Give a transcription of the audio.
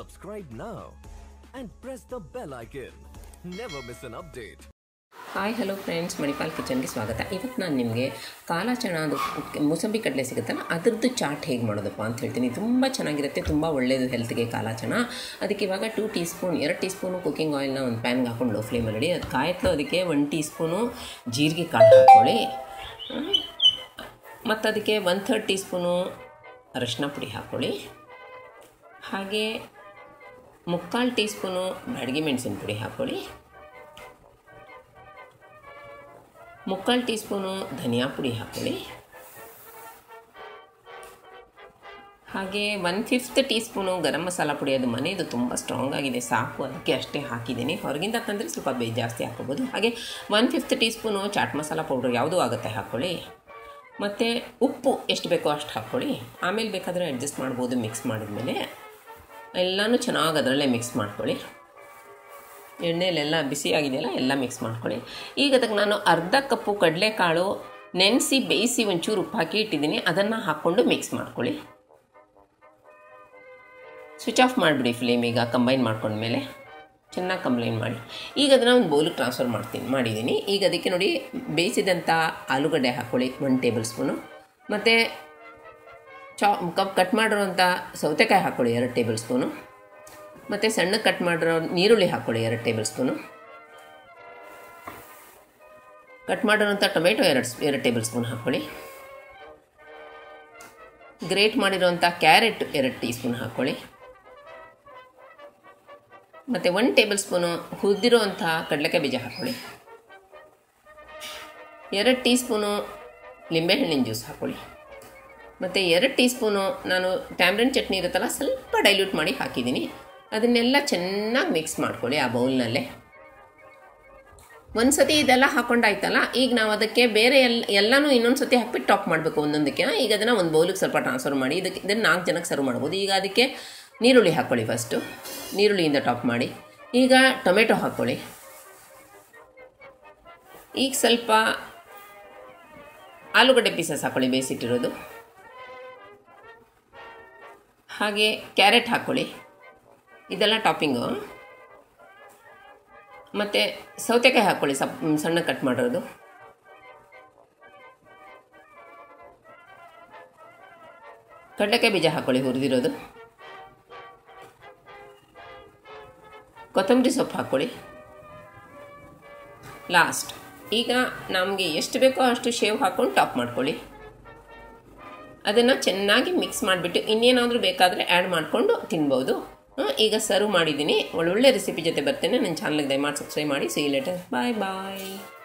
Subscribe now and press the bell icon. Never miss an update. Hi hello friends Manipal ಕಿಚನ್ಗೆ ಸ್ವಾಗತ ಇವತ್ತು ನಾನು ನಿಮಗೆ ಕಾಲಾಚಣ ಅದು ಮೂಸಂಬಿ ಕಡಲೆ ಸಿಗುತ್ತಲ್ಲ ಅದರದ್ದು ಚಾಟ್ ಹೇಗೆ ಮಾಡೋದಪ್ಪ ಅಂತ ಹೇಳ್ತೀನಿ ತುಂಬ ಚೆನ್ನಾಗಿರುತ್ತೆ ತುಂಬ ಒಳ್ಳೆಯದು ಹೆಲ್ತ್ಗೆ ಕಾಲಾಚಣ ಅದಕ್ಕೆ ಇವಾಗ ಟೂ ಟೀ ಸ್ಪೂನ್ ಎರಡು ಟೀ ಸ್ಪೂನು ಕುಕ್ಕಿಂಗ್ ಆಯಿಲ್ನ ಒಂದು ಪ್ಯಾನ್ಗೆ ಹಾಕೊಂಡು ಲೋ ಫ್ಲೇಮಲ್ಲಿ ಇಡಿ ಅದು ಕಾಯ್ತಲೋ ಅದಕ್ಕೆ ಒನ್ ಟೀ ಸ್ಪೂನು ಜೀರಿಗೆ ಕಾಳು ಹಾಕ್ಕೊಳ್ಳಿ ಮತ್ತು ಅದಕ್ಕೆ ಒನ್ ಥರ್ಡ್ ಟೀ ಸ್ಪೂನು ಅರಶಿನ ಪುಡಿ ಹಾಕ್ಕೊಳ್ಳಿ ಹಾಗೆ ಮುಕ್ಕಾಲು ಟೀ ಸ್ಪೂನು ಬ್ಯಾಡಗಿ ಮೆಣಸಿನ ಪುಡಿ ಹಾಕ್ಕೊಳ್ಳಿ ಮುಕ್ಕಾಲು ಟೀ ಸ್ಪೂನು ಧನಿಯಾ ಪುಡಿ ಹಾಕ್ಕೊಳ್ಳಿ ಹಾಗೆ one fifth teaspoon garam masala ಪುಡಿ ಅದು ಮನೆಯದು ತುಂಬ ಸ್ಟ್ರಾಂಗ್ ಆಗಿದೆ ಸಾಕು ಅದಕ್ಕೆ ಅಷ್ಟೇ ಹಾಕಿದ್ದೀನಿ ಹೊರಗಿಂದ ತಂದರೆ ಸ್ವಲ್ಪ ಬೇ ಜಾಸ್ತಿ ಹಾಕೋಬೋದು ಹಾಗೆ one fifth teaspoon chaat masala powder ಯಾವುದೂ ಆಗುತ್ತೆ ಹಾಕ್ಕೊಳ್ಳಿ ಮತ್ತು ಉಪ್ಪು ಎಷ್ಟು ಬೇಕೋ ಅಷ್ಟು ಹಾಕ್ಕೊಳ್ಳಿ ಆಮೇಲೆ ಬೇಕಾದರೆ ಅಡ್ಜಸ್ಟ್ ಮಾಡ್ಬೋದು ಮಿಕ್ಸ್ ಮಾಡಿದ್ಮೇಲೆ ಎಲ್ಲನೂ ಚೆನ್ನಾಗಿ ಅದರಲ್ಲೇ ಮಿಕ್ಸ್ ಮಾಡ್ಕೊಳ್ಳಿ ಎಣ್ಣೆಲೆಲ್ಲ ಬಿಸಿಯಾಗಿದೆಯಲ್ಲ ಎಲ್ಲ ಮಿಕ್ಸ್ ಮಾಡ್ಕೊಳ್ಳಿ ಈಗ ಅದಕ್ಕೆ ನಾನು ಅರ್ಧ ಕಪ್ಪು ಕಡಲೆಕಾಳು ನೆನೆಸಿ ಬೇಯಿಸಿ ಒಂಚೂರು ಉಪ್ಪು ಹಾಕಿ ಇಟ್ಟಿದ್ದೀನಿ ಅದನ್ನು ಹಾಕ್ಕೊಂಡು ಮಿಕ್ಸ್ ಮಾಡ್ಕೊಳ್ಳಿ ಸ್ವಿಚ್ ಆಫ್ ಮಾಡಿಬಿಡಿ ಫ್ಲೇಮ್ ಈಗ ಕಂಬೈನ್ ಮಾಡ್ಕೊಂಡ್ಮೇಲೆ ಚೆನ್ನಾಗಿ ಕಂಬೈನ್ ಮಾಡಿ ಈಗ ಅದನ್ನು ಒಂದು ಬೌಲಿಗೆ ಟ್ರಾನ್ಸ್ಫರ್ ಮಾಡ್ತೀನಿ ಮಾಡಿದ್ದೀನಿ ಈಗ ಅದಕ್ಕೆ ನೋಡಿ ಬೇಯಿಸಿದಂಥ ಆಲೂಗಡ್ಡೆ ಹಾಕ್ಕೊಳ್ಳಿ ಒನ್ ಟೇಬಲ್ ಸ್ಪೂನು ಮತ್ತು ಚಾ ಕಪ್ ಕಟ್ ಮಾಡಿರೋಂಥ ಸೌತೆಕಾಯಿ ಹಾಕ್ಕೊಳ್ಳಿ ಎರಡು ಟೇಬಲ್ ಸ್ಪೂನು ಮತ್ತು ಸಣ್ಣ ಕಟ್ ಮಾಡಿರೋ ನೀರುಳ್ಳಿ ಹಾಕ್ಕೊಳ್ಳಿ ಎರಡು ಟೇಬಲ್ ಸ್ಪೂನು ಕಟ್ ಮಾಡಿರೋಂಥ ಟೊಮೆಟೊ ಎರಡು ಎರಡು ಟೇಬಲ್ ಸ್ಪೂನ್ ಹಾಕ್ಕೊಳ್ಳಿ ಗ್ರೇಟ್ ಮಾಡಿರೋಂಥ ಕ್ಯಾರೆಟ್ ಎರಡು ಟೀ ಸ್ಪೂನ್ ಹಾಕ್ಕೊಳ್ಳಿ ಮತ್ತು ಒನ್ ಟೇಬಲ್ ಸ್ಪೂನು ಹುರಿದಿರೋಂಥ ಕಡಲೆಕಾಯಿ ಬೀಜ ಹಾಕ್ಕೊಳ್ಳಿ ಎರಡು ಟೀ ಸ್ಪೂನು ಲಿಂಬೆಹಣ್ಣಿನ ಜ್ಯೂಸ್ ಹಾಕ್ಕೊಳ್ಳಿ ಮತ್ತು ಎರಡು ಟೀ ಸ್ಪೂನು ನಾನು ಟ್ಯಾಮ್ರಿನ್ ಚಟ್ನಿ ಇರುತ್ತಲ್ಲ ಸ್ವಲ್ಪ ಡೈಲ್ಯೂಟ್ ಮಾಡಿ ಹಾಕಿದ್ದೀನಿ ಅದನ್ನೆಲ್ಲ ಚೆನ್ನಾಗಿ ಮಿಕ್ಸ್ ಮಾಡ್ಕೊಳ್ಳಿ ಆ ಬೌಲ್ನಲ್ಲೇ ಒಂದು ಸತಿ ಇದೆಲ್ಲ ಹಾಕೊಂಡಾಯ್ತಲ್ಲ ಈಗ ನಾವು ಅದಕ್ಕೆ ಬೇರೆ ಎಲ್ಲ ಎಲ್ಲನೂ ಇನ್ನೊಂದು ಸತಿ ಹಾಕ್ಬಿಟ್ಟು ಟಾಪ್ ಮಾಡಬೇಕು ಒಂದೊಂದಕ್ಕೆ ಈಗ ಅದನ್ನು ಒಂದು ಬೌಲಿಗೆ ಸ್ವಲ್ಪ ಟ್ರಾನ್ಸ್ಫರ್ ಮಾಡಿ ಇದಕ್ಕೆ ಇದನ್ನು ನಾಲ್ಕು ಜನಕ್ಕೆ ಸರ್ವ್ ಮಾಡ್ಬೋದು ಈಗ ಅದಕ್ಕೆ ನೀರುಳ್ಳಿ ಹಾಕ್ಕೊಳ್ಳಿ ಫಸ್ಟು ನೀರುಳ್ಳಿಯಿಂದ ಟಾಪ್ ಮಾಡಿ ಈಗ ಟೊಮೆಟೊ ಹಾಕ್ಕೊಳ್ಳಿ ಈಗ ಸ್ವಲ್ಪ ಆಲೂಗಡ್ಡೆ ಪೀಸಸ್ ಹಾಕ್ಕೊಳ್ಳಿ ಬೇಯಿಸಿಟ್ಟಿರೋದು ಹಾಗೆ ಕ್ಯಾರೆಟ್ ಹಾಕ್ಕೊಳ್ಳಿ ಇದೆಲ್ಲ ಟಾಪಿಂಗು ಮತ್ತು ಸೌತೆಕಾಯಿ ಹಾಕ್ಕೊಳ್ಳಿ ಸಪ್ ಸಣ್ಣ ಕಟ್ ಮಾಡಿರೋದು ಕಡಲೆಕಾಯಿ ಬೀಜ ಹಾಕ್ಕೊಳ್ಳಿ ಹುರಿದಿರೋದು ಕೊತ್ತಂಬರಿ ಸೊಪ್ಪು ಹಾಕ್ಕೊಳ್ಳಿ ಲಾಸ್ಟ್ ಈಗ ನಮಗೆ ಎಷ್ಟು ಬೇಕೋ ಅಷ್ಟು ಶೇವ್ ಹಾಕ್ಕೊಂಡು ಟಾಪ್ ಮಾಡ್ಕೊಳ್ಳಿ ಅದನ್ನು ಚೆನ್ನಾಗಿ ಮಿಕ್ಸ್ ಮಾಡಿಬಿಟ್ಟು ಇನ್ನೇನಾದರೂ ಬೇಕಾದರೆ ಆ್ಯಡ್ ಮಾಡಿಕೊಂಡು ತಿನ್ಬೋದು ಈಗ ಸರ್ವ್ ಮಾಡಿದ್ದೀನಿ ಒಳ್ಳೊಳ್ಳೆ ರೆಸಿಪಿ ಜೊತೆ ಬರ್ತೇನೆ ನನ್ನ ಚಾನಲ್ಗೆ ದಯಮಾಡಿ ಸಬ್ಸ್ಕ್ರೈಬ್ ಮಾಡಿ ಸಿ ಲೆಟರ್ ಬಾಯ್ ಬಾಯ್